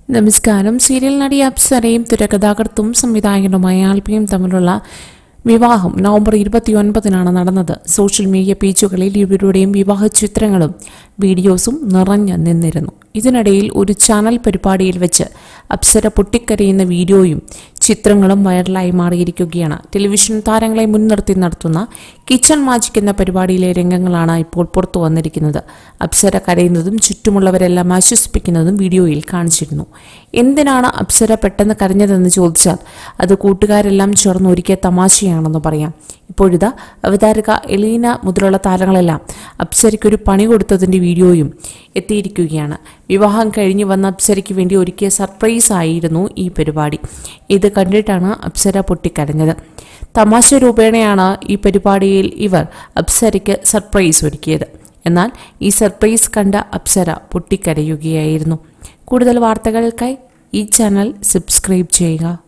നമസ്കാരം സീരിയൽ നടി അപ്സരയും തിരക്കഥാകൃത്തും സംവിധായകനുമായ ആൽബിയും തമ്മിലുള്ള വിവാഹം നവംബർ ഇരുപത്തിയൊൻപതിനാണ് നടന്നത് സോഷ്യൽ മീഡിയ പേജുകളിൽ ഇവരുടെയും വിവാഹ ചിത്രങ്ങളും വീഡിയോസും നിറഞ്ഞു നിന്നിരുന്നു ഇതിനിടയിൽ ഒരു ചാനൽ പരിപാടിയിൽ വെച്ച് അപ്സര പൊട്ടിക്കരയുന്ന വീഡിയോയും ചിത്രങ്ങളും വൈറലായി മാറിയിരിക്കുകയാണ് ടെലിവിഷൻ താരങ്ങളെ മുൻനിർത്തി നടത്തുന്ന കിച്ചൺ മാജിക് എന്ന പരിപാടിയിലെ രംഗങ്ങളാണ് ഇപ്പോൾ പുറത്തു വന്നിരിക്കുന്നത് അപ്സര കരയുന്നതും ചുറ്റുമുള്ളവരെല്ലാം ആശ്വസിപ്പിക്കുന്നതും വീഡിയോയിൽ കാണിച്ചിരുന്നു എന്തിനാണ് അപ്സര പെട്ടെന്ന് കരഞ്ഞതെന്ന് ചോദിച്ചാൽ അത് കൂട്ടുകാരെല്ലാം ചേർന്ന് ഒരുക്കിയ തമാശയാണെന്ന് പറയാം ഇപ്പോഴിതാ അവതാരക എലീന മുതലുള്ള താരങ്ങളെല്ലാം അപ്സരയ്ക്കൊരു പണി കൊടുത്തതിന്റെ വീഡിയോയും എത്തിയിരിക്കുകയാണ് വിവാഹം കഴിഞ്ഞ് വന്ന അപ്സരയ്ക്ക് വേണ്ടി ഒരുക്കിയ സർപ്രൈസ് ആയിരുന്നു ഈ പരിപാടി ഇത് കണ്ടിട്ടാണ് അപ്സര പൊട്ടിക്കരഞ്ഞത് തമാശ രൂപേണയാണ് ഈ പരിപാടിയിൽ ഇവർ അപ്സരയ്ക്ക് സർപ്രൈസ് ഒരുക്കിയത് എന്നാൽ ഈ സർപ്രൈസ് കണ്ട അപ്സര പൊട്ടിക്കരയുകയായിരുന്നു കൂടുതൽ വാർത്തകൾക്കായി ഈ ചാനൽ സബ്സ്ക്രൈബ് ചെയ്യുക